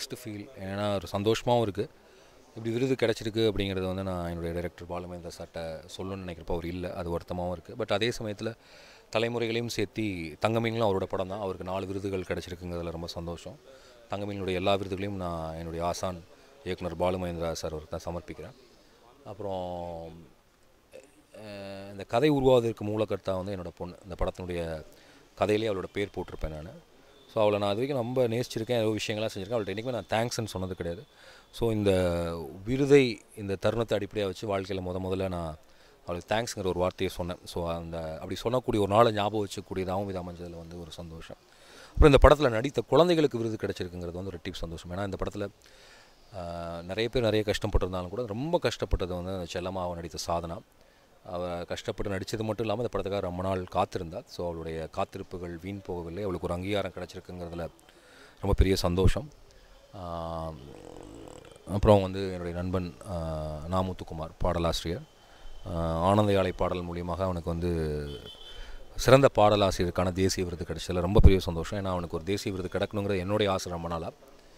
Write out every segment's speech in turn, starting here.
mixed feel ஏன்னா ஒரு சந்தோஷமாகவும் இருக்குது இப்படி விருது கிடச்சிருக்கு அப்படிங்கிறது வந்து நான் என்னுடைய டைரக்டர் பாலுமேந்திர சார்ட்ட சொல்லணும்னு நினைக்கிறப்ப அவர் இல்லை அது வருத்தமாகவும் இருக்குது பட் அதே சமயத்தில் தலைமுறைகளையும் சேர்த்து தங்கமீன்களும் அவரோட படம் தான் அவருக்கு நாலு விருதுகள் கிடச்சிருக்குங்கிறதுல ரொம்ப சந்தோஷம் தங்கமீனுடைய எல்லா விருதுகளையும் நான் என்னுடைய ஆசான் இயக்குனர் பாலுமகேந்திரா சார் அவருக்கு தான் சமர்ப்பிக்கிறேன் அப்புறம் அஹ், இந்த கதை உருவாவதற்கு மூலக்கர்த்தா வந்து என்னோட பொண்ணு இந்த படத்தினுடைய கதையிலே அவளோட பேர் போட்டிருப்பேன் நான் ஸோ அவளை நான் அது வரைக்கும் ரொம்ப நேசிச்சிருக்கேன் ஏதோ விஷயங்கள்லாம் செஞ்சுருக்கேன் அவள்கிட்ட என்றைக்குமே நான் தேங்க்ஸ்ன்னு சொன்னது கிடையாது ஸோ இந்த விருதை இந்த தருணத்தை அடிப்படையாக வச்சு வாழ்க்கையில் முத முதல்ல நான் அவளுக்கு தேங்க்ஸுங்கிற ஒரு வார்த்தையை சொன்னேன் ஸோ அந்த அப்படி சொல்லக்கூடிய ஒரு நாளை ஞாபகம் வச்சக்கூடியதாகவும் இது அமைஞ்சதில் வந்து ஒரு சந்தோஷம் அப்புறம் இந்த படத்தில் நடித்த குழந்தைகளுக்கு விருது கிடைச்சிருக்குங்கிறது வந்து ஒரு டிப் சந்தோஷம் ஏன்னா இந்த படத்தில் ஆஹ், நிறைய பேர் நிறைய கஷ்டப்பட்டிருந்தாலும் கூட ரொம்ப கஷ்டப்பட்டது வந்து அந்த செல்லம்மா அவ நடித்த சாதனா அவள் கஷ்டப்பட்டு நடித்தது மட்டும் இல்லாமல் இந்த படத்துக்காக ரொம்ப நாள் காத்திருந்தா ஸோ அவளுடைய காத்திருப்புகள் வீண் போகவில்லை அவளுக்கு ஒரு அங்கீகாரம் கிடச்சிருக்குங்கிறதுல ரொம்ப பெரிய சந்தோஷம் ஆஹ், அப்புறம் வந்து என்னுடைய நண்பன் ஆஹ், நா முத்துக்குமார் பாடலாசிரியர் ஆஹ், ஆனந்த யாழை பாடல் மூலியமாக அவனுக்கு வந்து சிறந்த பாடலாசிரியருக்கான தேசிய விருது கிடைச்சதில் ரொம்ப பெரிய சந்தோஷம் ஏன்னா அவனுக்கு ஒரு தேசிய விருது கிடக்கணுங்கிறது என்னுடைய ஆசை ரொம்ப நாளாக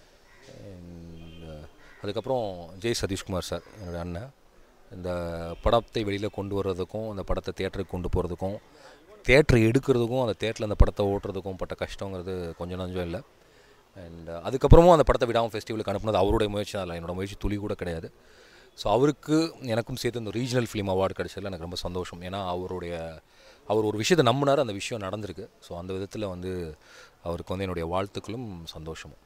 And, uh, அதுக்கப்புறம் ஜெய் சதீஷ்குமார் சார் என்னுடைய அண்ணன் இந்த படத்தை வெளியில் கொண்டு வர்றதுக்கும் அந்த படத்தை தேட்டருக்கு கொண்டு போகிறதுக்கும் தேட்டரை எடுக்கிறதுக்கும் அந்த தேட்டரில் அந்த படத்தை ஓட்டுறதுக்கும் பட்ட கஷ்டங்கிறது கொஞ்சம் நஞ்சம் இல்லை அண்ட் அதுக்கப்புறமும் அந்த படத்தை விடாமல் ஃபெஸ்டிவலுக்கு அனுப்புனது அவருடைய முயற்சி தான் இல்லை என்னோட முயற்சி துளி கூட கிடையாது ஸோ அவருக்கு எனக்கும் சேர்த்து இந்த ரீஜனல் ஃபிலிம் அவார்டு கிடைச்சதில் எனக்கு ரொம்ப சந்தோஷம் ஏன்னா அவருடைய அவர் ஒரு விஷயத்தை நம்பினார் அந்த விஷயம் நடந்திருக்கு ஸோ அந்த விதத்தில் வந்து அவருக்கு வந்து என்னுடைய வாழ்த்துக்களும் சந்தோஷமும்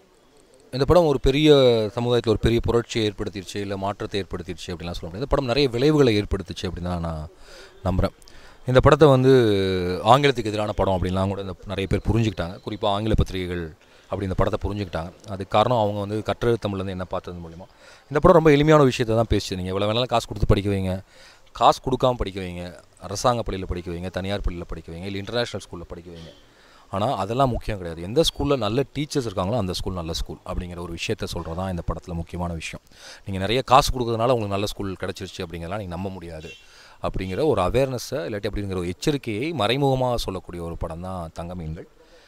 இந்த படம் ஒரு பெரிய சமுதாயத்தில் ஒரு பெரிய புரட்சியை ஏற்படுத்திடுச்சு இல்லை மாற்றத்தை ஏற்படுத்திடுச்சு அப்படின்லாம் சொல்ல முடியாது இந்த படம் நிறைய விளைவுகளை ஏற்படுத்துச்சு அப்படின்னு தான் நான் நம்புகிறேன் இந்த படத்தை வந்து ஆங்கிலத்துக்கு எதிரான படம் அப்படின்லாம் கூட இந்த நிறைய பேர் புரிஞ்சுக்கிட்டாங்க குறிப்பாக ஆங்கில பத்திரிகைகள் அப்படி இந்த படத்தை புரிஞ்சுக்கிட்டாங்க அதுக்கு காரணம் அவங்க வந்து கற்று தமிழ்லேருந்து என்ன பார்த்தது மூலிமா இந்த படம் ரொம்ப எளிமையான விஷயத்தை தான் பேசுச்சு நீங்கள் எவ்வளோ வேணாலும் காசு கொடுத்து படிக்க வைங்க காசு கொடுக்காம படிக்க வைங்க அரசாங்க பள்ளியில் படிக்க வைங்க தனியார் பள்ளியில் படிக்க வைங்க இல்லை இன்டர்நேஷ்னல் ஸ்கூலில் படிக்க வைங்க ஆனால் அதெல்லாம் முக்கியம் கிடையாது எந்த ஸ்கூலில் நல்ல டீச்சர்ஸ் இருக்காங்களோ அந்த ஸ்கூல் நல்ல ஸ்கூல் அப்படிங்கிற ஒரு விஷயத்த சொல்கிறது தான் இந்த படத்தில் முக்கியமான விஷயம் நீங்கள் நிறைய காசு கொடுக்கறதுனால உங்களுக்கு நல்ல ஸ்கூல் கிடச்சிருச்சு அப்படிங்கிறதெல்லாம் நீங்கள் நம்ப முடியாது அப்படிங்கிற ஒரு அவேர்னஸை இல்லாட்டி அப்படிங்கிற ஒரு எச்சரிக்கையை மறைமுகமாக சொல்லக்கூடிய ஒரு படம் தான் தங்கமீன்கள்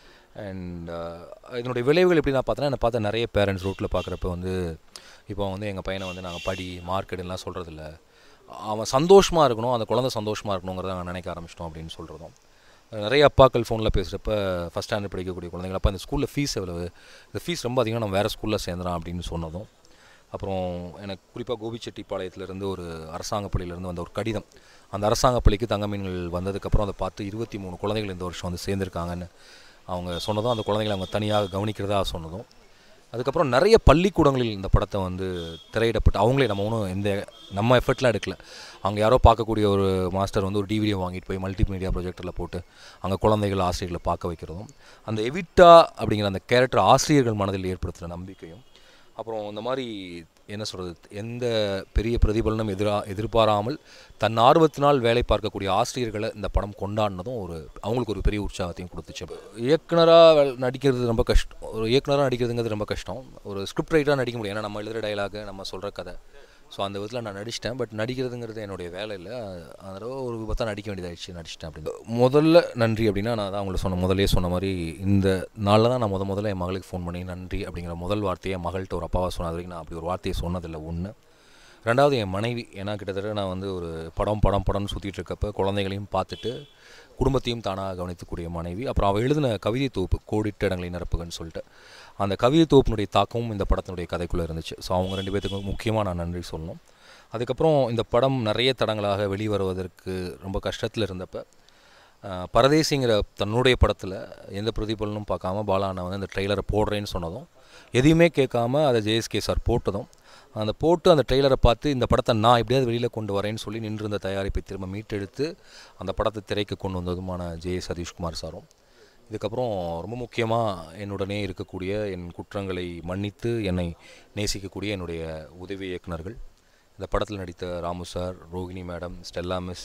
அண்ட் இதனுடைய விளைவுகள் எப்படி நான் பார்த்தேன்னா என்னை பார்த்த நிறைய பேரண்ட்ஸ் ரூட்டில் பார்க்குறப்ப வந்து இப்போ வந்து எங்கள் பையனை வந்து நாங்கள் படி மார்க் எடுலாம் சொல்கிறதில்ல அவன் சந்தோஷமாக இருக்கணும் அந்த குழந்தை சந்தோஷமாக இருக்கணுங்கிறத நாங்கள் நினைக்க ஆரம்பிச்சிட்டோம் அப்படின்னு சொல்கிறதும் நிறைய அப்பாக்கள் ஃபோனில் பேசுகிறப்ப ஃபஸ்ட் ஸ்டாண்டர்ட் படிக்கக்கூடிய குழந்தைங்க அப்போ இந்த ஸ்கூலில் ஃபீஸ் எவ்வளவு இந்த ஃபீஸ் ரொம்ப அதிகம் நம்ம வேறு ஸ்கூலில் சேர்ந்துடலாம் அப்படின்னு சொன்னதும் அப்புறம் எனக்கு குறிப்பாக கோபிச்செட்டிப்பாளையத்துலேருந்து ஒரு அரசாங்க பள்ளியிலேருந்து வந்த ஒரு கடிதம் அந்த அரசாங்க பள்ளிக்கு தங்க மீன்கள் வந்ததுக்கப்புறம் அதை பார்த்து இருபத்தி மூணு குழந்தைகள் இந்த வருஷம் வந்து சேர்ந்துருக்காங்கன்னு அவங்க சொன்னதும் அந்த குழந்தைகளை அவங்க தனியாக கவனிக்கிறதா சொன்னதும் அதுக்கப்புறம் நிறைய பள்ளிக்கூடங்களில் இந்த படத்தை வந்து திரையிடப்பட்டு அவங்களே நம்ம ஒன்றும் எந்த நம்ம எஃபர்ட்லாம் எடுக்கல அவங்க யாரோ பார்க்கக்கூடிய ஒரு மாஸ்டர் வந்து ஒரு டிவிடியை வாங்கிட்டு போய் மல்டிமீடியா ப்ரொஜெக்டரில் போட்டு அங்கே குழந்தைகள் ஆசிரியர்களை பார்க்க வைக்கிறதும் அந்த எவிட்டா அப்படிங்கிற அந்த கேரக்டர் ஆசிரியர்கள் மனதில் ஏற்படுத்துகிற நம்பிக்கையும் அப்புறம் இந்த மாதிரி என்ன சொல்கிறது எந்த பெரிய பிரதிபலனும் எதிரா எதிர்பாராமல் தன் ஆர்வத்தினால் வேலை பார்க்கக்கூடிய ஆசிரியர்களை இந்த படம் கொண்டாடினதும் ஒரு அவங்களுக்கு ஒரு பெரிய உற்சாகத்தையும் கொடுத்துச்சு இயக்குனராக நடிக்கிறது ரொம்ப கஷ்டம் ஒரு இயக்குனராக நடிக்கிறதுங்கிறது ரொம்ப கஷ்டம் ஒரு ஸ்கிரிப்ட் ரைட்டராக நடிக்க முடியும் ஏன்னா நம்ம எழுதுகிற டைலாக் நம்ம சொல்கிற கதை ஸோ அந்த விதத்தில் நான் நடிச்சிட்டேன் பட் நடிக்கிறதுங்கிறது என்னுடைய வேலை இல்லை அதனால ஒரு விபத்தாக நடிக்க வேண்டியதாகிடுச்சு நடிச்சிட்டேன் அப்படின்னு முதல்ல நன்றி அப்படின்னா நான் தான் அவங்களுக்கு சொன்ன முதலே சொன்ன மாதிரி இந்த நாளில் தான் நான் முத முதல்ல என் மகளுக்கு ஃபோன் பண்ணி நன்றி அப்படிங்கிற முதல் வார்த்தையை என் மகள்கிட்ட ஒரு அப்பாவை சொன்னது வரைக்கும் நான் அப்படி ஒரு வார்த்தையை சொன்னதில்லை ஒன்று ரெண்டாவது என் மனைவி ஏன்னா கிட்டத்தட்ட நான் வந்து ஒரு படம் படம் படம்னு சுற்றிட்டு இருக்கப்ப குழந்தைகளையும் பார்த்துட்டு குடும்பத்தையும் தானாக கவனிக்கக்கூடிய மனைவி அப்புறம் அவள் எழுதின கவிதை தொகுப்பு கோடிட்ட இடங்களை நிரப்புகன்னு சொல்லிட்டு அந்த கவிதை தொகுப்பினுடைய தாக்கமும் இந்த படத்தினுடைய கதைக்குள்ளே இருந்துச்சு ஸோ அவங்க ரெண்டு பேர்த்துக்கும் முக்கியமாக நான் நன்றி சொல்லணும் அதுக்கப்புறம் இந்த படம் நிறைய தடங்களாக வெளிவருவதற்கு ரொம்ப கஷ்டத்தில் இருந்தப்ப அஹ், பரதேசிங்கிற தன்னுடைய படத்தில் எந்த பிரதிபலனும் பார்க்காம பாலா அண்ணா வந்து அந்த ட்ரெய்லரை போடுறேன்னு சொன்னதும் எதையுமே கேட்காம அதை ஜேஎஸ்கே சார் போட்டதும் அந்த போட்டு அந்த ட்ரெய்லரை பார்த்து இந்த படத்தை நான் எப்படியாவது வெளியில் கொண்டு வரேன்னு சொல்லி நின்றிருந்த தயாரிப்பை திரும்ப மீட்டெடுத்து அந்த படத்தை திரைக்கு கொண்டு வந்ததுமான ஜே சதீஷ்குமார் சாரும் இதுக்கப்புறம் ரொம்ப முக்கியமாக என்னுடனே இருக்கக்கூடிய என் குற்றங்களை மன்னித்து என்னை நேசிக்கக்கூடிய என்னுடைய உதவி இயக்குனர்கள் இந்த படத்தில் நடித்த Ramu sir Rohini madam Stella miss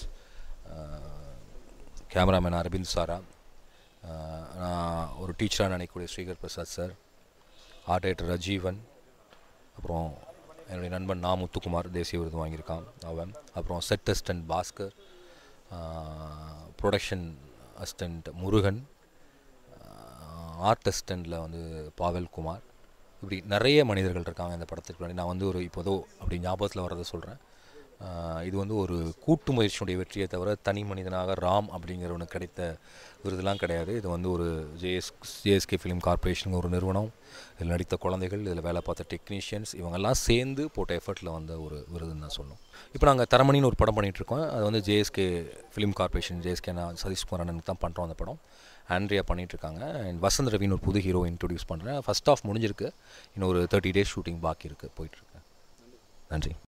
cameraman Aravind சாரா அஹ், நான் ஒரு டீச்சராக நினைக்கக்கூடிய Sreekar Prasad sir art director Rajeevan அப்புறம் என்னுடைய நண்பன் நா முத்துக்குமார் தேசிய விருது வாங்கியிருக்கான் அவன் அப்புறம் set assistant Bhaskar production assistant Murugan art அசிஸ்டண்ட்டில் வந்து பாவல் குமார் இப்படி நிறைய மனிதர்கள் இருக்காங்க இந்த படத்துக்கு முன்னாடி நான் வந்து ஒரு இப்போதோ அப்படி ஞாபகத்தில் வர்றதை சொல்கிறேன் இது வந்து ஒரு கூட்டு முயற்சியுடைய வெற்றியை தவிர தனி மனிதனாக ராம் அப்படிங்கிறவனுக்கு கிடைத்த விருதுலாம் கிடையாது இது வந்து ஒரு ஜேஎஸ் ஜேஎஸ்கே ஃபிலிம் கார்ப்பரேஷன் ஒரு நிறுவனம் இதில் நடித்த குழந்தைகள் இதில் வேலை பார்த்த டெக்னீஷியன்ஸ் இவங்கெல்லாம் சேர்ந்து போட்ட எஃபர்ட்டில் வந்த ஒரு விருதுன்னு தான் சொல்லணும் இப்போ நாங்கள் தரமணின்னு ஒரு படம் பண்ணிகிட்ருக்கோம் அது வந்து ஜேஎஸ்கே ஃபிலிம் கார்ப்பரேஷன் ஜேஎஸ்கே நான் சதீஷ்குமார் அண்ணனுக்கு தான் பண்ணுறோம் அந்த படம் ஆண்ட்ரியா பண்ணிகிட்ருக்காங்க அண்ட் வசந்த் ரவின்னு ஒரு புது ஹீரோ இன்ட்ரடியூஸ் பண்ணுறேன் ஃபஸ்ட் ஆஃப் முடிஞ்சிருக்கு இன்னும் ஒரு தேர்ட்டி டேஸ் ஷூட்டிங் பாக்கி இருக்குது போயிட்டுருக்கு நன்றி